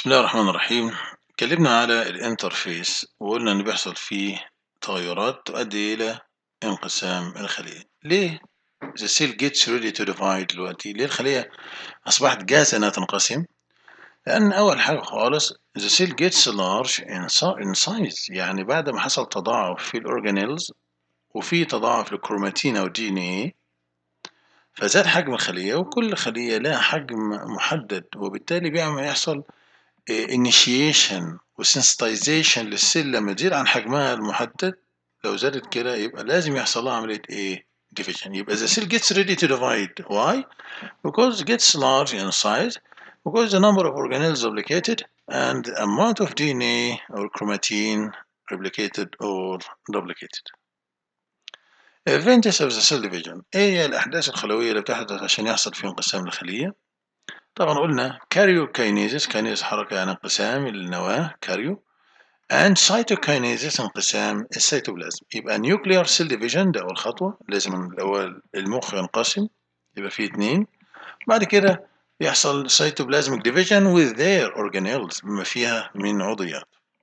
بسم الله الرحمن الرحيم اتكلمنا على الانترفيس وقلنا ان بيحصل فيه تغيرات تؤدي الى انقسام الخلية ليه the cell gets ready to divide دلوقتي ليه الخلية اصبحت جاهزة انها تنقسم لان اول حاجة خالص the cell gets large in si- in size يعني بعد ما حصل تضاعف في الاورجانيلز وفي تضاعف للكروماتين او دي ان ايه فزاد حجم الخلية وكل خلية لها حجم محدد وبالتالي بيعمل يحصل initiation وسنسيتايزيشن للسيل لما تزيد عن حجمها المحدد لو زادت كده يبقى لازم يحصل لها عملية ايه؟ division يبقى the cell gets ready to divide why? because it gets large in size because the number of organelles duplicated and the amount of DNA or chromatin replicated or duplicated Events of the cell division ايه هي الأحداث الخلوية اللي بتحدث عشان يحصل في انقسام الخلية؟ طبعا قلنا كاريوكاينيزيس كاينيز حركة يعني انقسام النواة كاريو and cytokinesis انقسام السيتوبلازم يبقى nuclear cell division ده أول خطوة لازم الأول المخ ينقسم يبقى فيه اتنين بعد كده يحصل cytoplasmic division with their organelles بما فيها من عضويات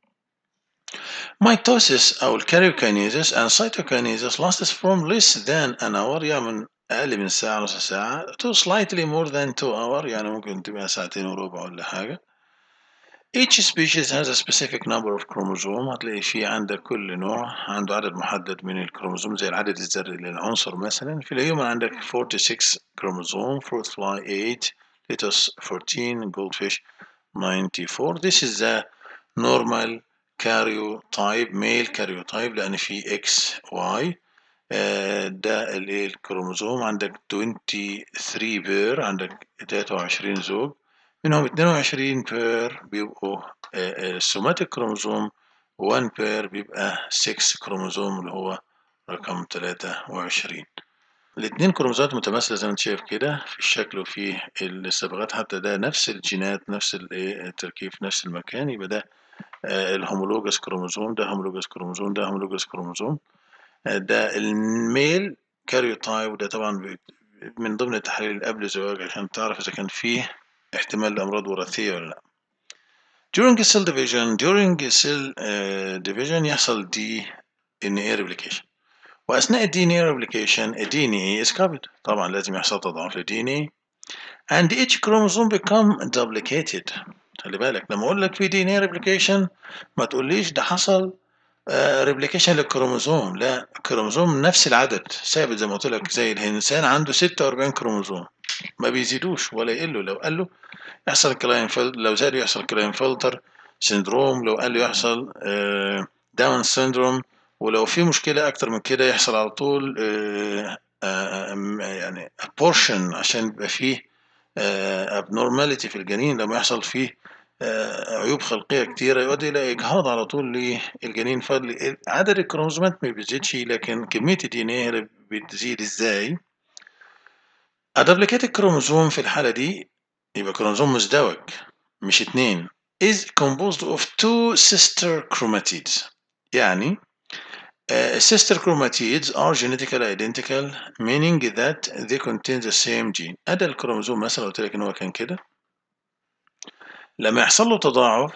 mitosis أو الكاريوكاينيزيس and cytokinesis lasts from less than an hour يعني من أقل من ساعة نص ساعة to slightly more than two hour يعني ممكن تبقى ساعتين وربع ولا حاجة Each species has a specific number of chromosomes هتلاقي في عندك كل نوع عنده عدد محدد من الكروموزوم زي العدد الذري للعنصر مثلا في الهيومن عندك 46 كروموزوم fruit fly 8 lettuce 14 goldfish 94 this is the normal karyotype male karyotype لأن في X Y آه، ده الايه الكروموزوم عندك 23 بير عندك 23 زوج منهم 22 بير بيبقوا سوماتيك كروموزوم 1 بير بيبقى 6 كروموزوم اللي هو رقم 23 الاثنين كروموزومات متماثلة زي ما انت شايف كده في الشكل وفي الصبغات حتى ده نفس الجينات نفس الايه التركيب في نفس المكان يبقى ده آه، الهومولوجس كروموزوم ده هومولوجس كروموزوم ده هومولوجس كروموزوم آه، ده الميل كاريوتايب وده طبعا بي- من ضمن التحاليل اللي قبل الزواج عشان تعرف إذا كان فيه احتمال لأمراض وراثية ولا لأ. During cell division during cell uh, division يحصل DNA replication وأثناء ال DNA replication ال DNA is copied طبعا لازم يحصل تضاعف لل DNA and each chromosome become duplicated خلي بالك لما أقول لك في DNA replication ما تقوليش ده حصل ريبليكيشن للكروموزوم لا الكروموزوم نفس العدد ثابت زي ما قلت لك زي الإنسان عنده 46 كروموزوم ما بيزيدوش ولا يقلوا لو قالوا يحصل كلاين فيلد لو زاد يحصل كلاين فلتر سيندروم لو قال يحصل داون سيندروم ولو في مشكلة أكتر من كده يحصل على طول آه، آه، آم، يعني بورشن عشان يبقى فيه abnormality في الجنين لما يحصل فيه آه، عيوب خلقية كتيرة يؤدي إلى إجهاض على طول للجنين فعدد الكروموزومات ما بيزيدش لكن كمية الدي إن إيه اللي بتزيد إزاي؟ الدبليكيت الكروموزوم في الحالة دي يبقى كروموزوم مزدوج مش اتنين is composed of two sister chromatids يعني uh, sister chromatids are genetically identical meaning that they contain the same gene أدا الكروموزوم مثلا قلت لك إن هو كان كده لما يحصل له تضاعف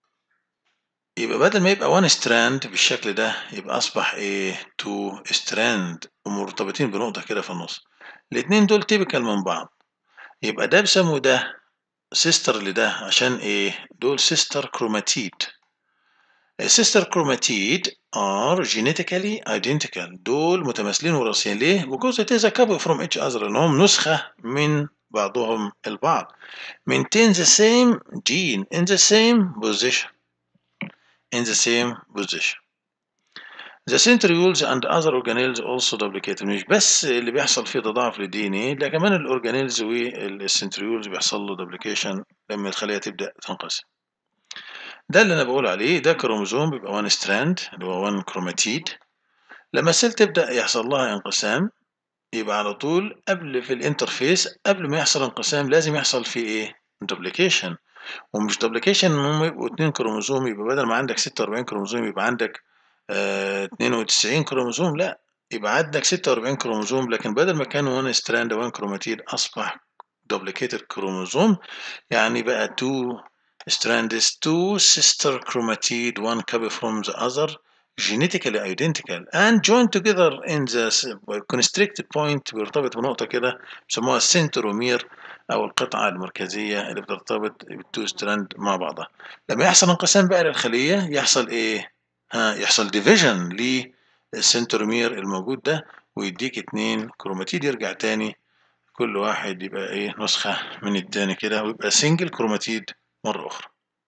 يبقى بدل ما يبقى one strand بالشكل ده يبقى أصبح إيه two strand ومرتبطين بنقطة كده في النص الاتنين دول تيبيكال من بعض يبقى ده بيسموا ده سيستر لده عشان ايه دول سيستر كروماتيد السيستر كروماتيد are genetically identical دول متماثلين وراثيا ليه because it is a couple from each other لأنهم نسخة من بعضهم البعض maintain the same gene in the same position in the same position The centrioles and other organelles also duplicate مش بس اللي بيحصل فيه تضاعف للدي ان ايه ده كمان الاورجانيلز والسنتريولز بيحصل له دوبليكيشن لما الخليه تبدا تنقسم ده اللي انا بقول عليه ده كروموزوم بيبقى 1 ستراند اللي هو 1 كروماتيد لما السيل تبدا يحصل لها انقسام يبقى على طول قبل في الانترفيس قبل ما يحصل انقسام لازم يحصل فيه ايه دوبليكيشن ومش دوبليكيشن ان هم يبقوا 2 كروموزوم يبقى بدل ما عندك 46 كروموزوم يبقى عندك آه 92 كروموزوم لا يبقى عندك 46 كروموزوم لكن بدل ما كان 1 ستراند 1 كروماتيد اصبح دوبليكيتد كروموزوم يعني بقى 2 strands two sister chromatid one copy from the other genetically identical and joined together in the constricted point بيرتبط بنقطة كده بيسموها السنترومير أو القطعة المركزية اللي بترتبط بالتو ستراند مع بعضها لما يحصل انقسام بقى للخلية يحصل إيه؟ ها يحصل ديفيجن للسنترومير الموجود ده ويديك اتنين كروماتيد يرجع تاني كل واحد يبقى ايه نسخة من التاني كده ويبقى سنجل كروماتيد مرة أخرى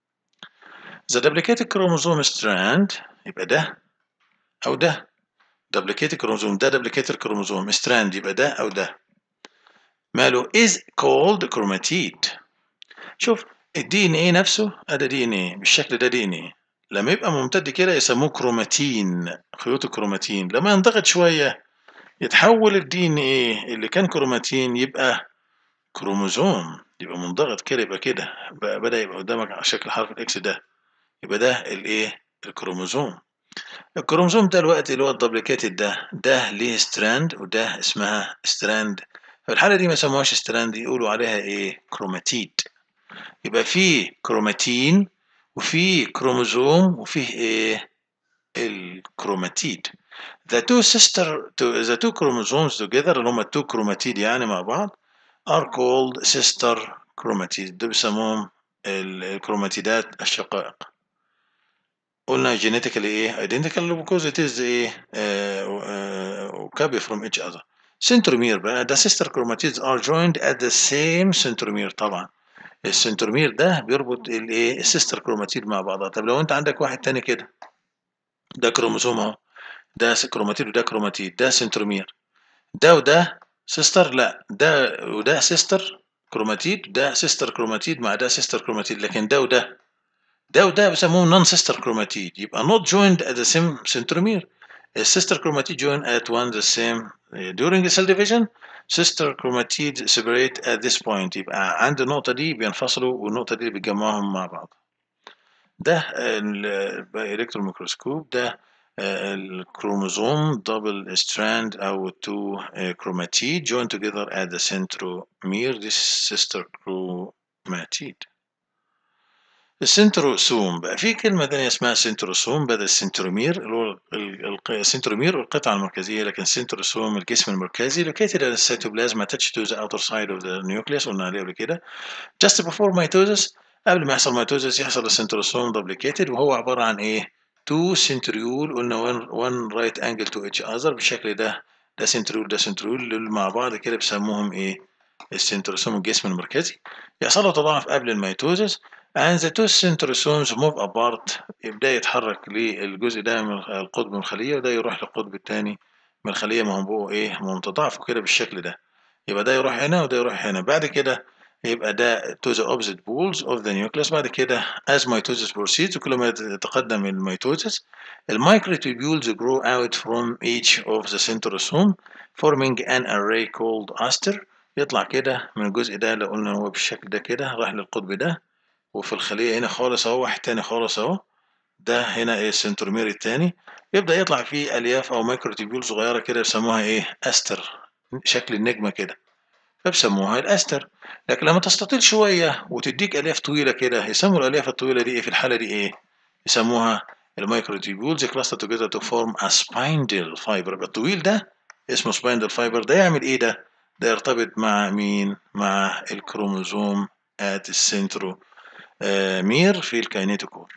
The duplicated chromosome strand يبقى ده أو ده duplicated chromosome ده duplicated chromosome strand يبقى ده أو ده ماله is called chromatid شوف الدي ان ايه نفسه ادي دي ان ايه بالشكل ده دي ان ايه لما يبقى ممتد كده يسموه كروماتين خيوط الكروماتين لما ينضغط شوية يتحول الدي ان ايه اللي كان كروماتين يبقى كروموزوم يبقى منضغط كده يبقى كده بقى بدأ يبقى قدامك على شكل حرف الاكس ده يبقى ده الايه الكروموزوم الكروموزوم ده الوقت اللي هو الدبليكيتد ده ده ليه ستراند وده اسمها ستراند في الحالة دي ما يسموهاش ستراند يقولوا عليها ايه كروماتيد يبقى في كروماتين وفي كروموزوم وفيه ايه الكروماتيد the two sister the two chromosomes together اللي هما two كروماتيد يعني مع بعض are called sister chromatids دول بيسموهم الكروماتيدات الشقائق قلنا genetically ايه identical because it is ايه uh, uh, copy from each other centromere بقى the sister chromatids are joined at the same centromere طبعا السنترومير ده بيربط الايه السيستر كروماتيد مع بعضها طب لو انت عندك واحد تاني كده ده كروموسوم اهو ده كروماتيد وده كروماتيد ده سنترومير ده وده سيستر لا ده وده سيستر كروماتيد ده سيستر كروماتيد مع ده سيستر كروماتيد لكن ده وده ده وده بيسموه نون سيستر كروماتيد يبقى not joined at the same centromere السيستر كروماتيد join at one the same during the cell division sister chromatid separate at this point يبقى عند النقطة دي بينفصلوا والنقطة دي بيتجمعهم مع بعض ده الإلكترون ميكروسكوب ده الكروموزوم دبل ستراند أو two chromatid joined together at the centromere this sister chromatid السنتروسوم بقى في كلمة تانية اسمها سنتروسوم بدل السنترومير اللي هو السنترومير القطعة المركزية لكن السنتروسوم الجسم المركزي located at the cytoplasm attached to the outer side of the nucleus قلنا عليه قبل كده just before mitosis قبل ما يحصل ميتوزس يحصل السنتروسوم duplicated وهو عبارة عن ايه two centriole قلنا one, one right angle to each other بالشكل ده ده سنتريول ده سنتريول دول مع بعض كده بيسموهم ايه السنتروسوم الجسم المركزي يحصل له تضاعف قبل الميتوزس and the two centrosomes move apart يبدأ يتحرك للجزء ده من القطب من الخلية وده يروح للقطب التاني من الخلية ما هم ايه ما هم تضاعفوا كده بالشكل ده يبقى ده يروح هنا وده يروح هنا بعد كده يبقى ده to the opposite poles of the nucleus بعد كده as mitosis proceeds وكل ما يتقدم الميتوزس الميكروتوبيولز grow out from each of the centrosome forming an array called aster يطلع كده من الجزء ده اللي قلنا هو بالشكل ده كده راح للقطب ده وفي الخلية هنا خالص اهو واحد تاني خالص اهو ده هنا ايه السنترومير التاني يبدأ يطلع فيه ألياف أو مايكروتوبيول صغيرة كده بيسموها ايه أستر شكل النجمة كده فبسموها الأستر لكن لما تستطيل شوية وتديك ألياف طويلة كده يسموا الألياف الطويلة دي ايه في الحالة دي ايه يسموها المايكروتوبيولز كلاستر توجذر تو فورم ا سبايندل فايبر الطويل ده اسمه سبايندل فايبر ده يعمل ايه ده ده يرتبط مع مين مع الكروموزوم ات السنترو مير في الكاينيتوكور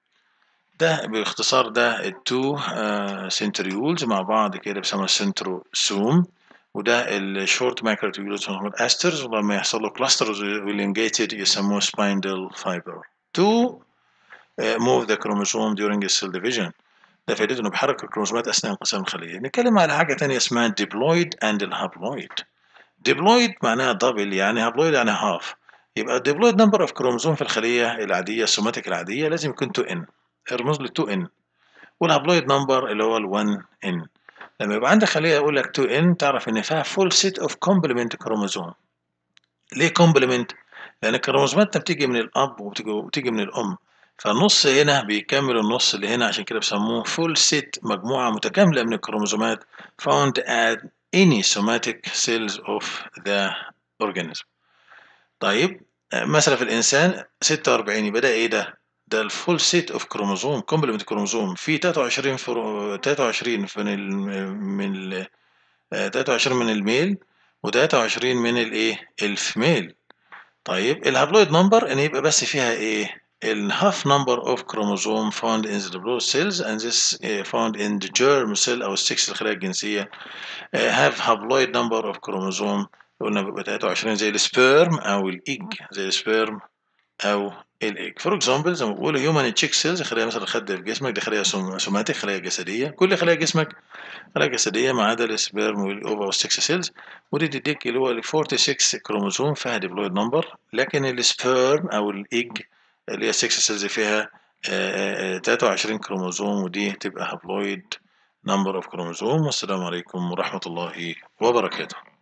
ده باختصار ده التو سنتريولز مع بعض كده بيسموها سنتروسوم وده الشورت مايكروتوبيولز بيسموها الاسترز ولما يحصل له كلاسترز والانجيتد يسموه سبايندل فايبر تو move the chromosome during the cell division ده فائدته انه بيحرك الكروموسومات اثناء انقسام الخليه نتكلم على حاجه ثانيه اسمها diploid and الهابلويد diploid معناها دبل يعني هابلويد يعني هاف يبقى الديبلويد نمبر اوف كروموزوم في الخليه العاديه السوماتيك العاديه لازم يكون 2 ان ارمز ل 2 ان والهابلويد نمبر اللي هو ال 1 ان لما يبقى عندك خليه يقول لك 2 ان تعرف ان فيها فول سيت اوف كومبلمنت كروموزوم ليه كومبلمنت لان الكروموزومات بتيجي من الاب وبتيجي من الام فالنص هنا بيكمل النص اللي هنا عشان كده بيسموه فول سيت مجموعه متكامله من الكروموزومات found at any somatic cells of the organism طيب مثلا في الإنسان 46 يبقى ده إيه ده؟ ده الفول سيت اوف كروموزوم كومبلمنت كروموزوم في 23 فرو 23 من ال من ال 23 من الميل و23 من الايه الفيميل طيب الهابلويد نمبر ان يبقى بس فيها ايه الهاف نمبر اوف كروموزوم found in the blue cells and this uh, found in the germ cell او السكس الخلايا الجنسيه uh, have haploid number of chromosome قلنا بيبقى 23 زي السبيرم او الايج زي السبيرم او الايج فور اكزامبل زي ما بقول هيومن تشيك سيلز خلايا مثلا خد في جسمك دي خلايا سوماتيك خلايا جسديه كل خلايا جسمك خلايا جسديه ما عدا السبيرم والاوفا والسكس سيلز ودي تديك اللي هو ال 46 كروموزوم فيها ديبلويد نمبر لكن السبيرم او الايج اللي هي 6 سيلز فيها 23 كروموزوم ودي تبقى هابلويد نمبر اوف كروموزوم والسلام عليكم ورحمه الله وبركاته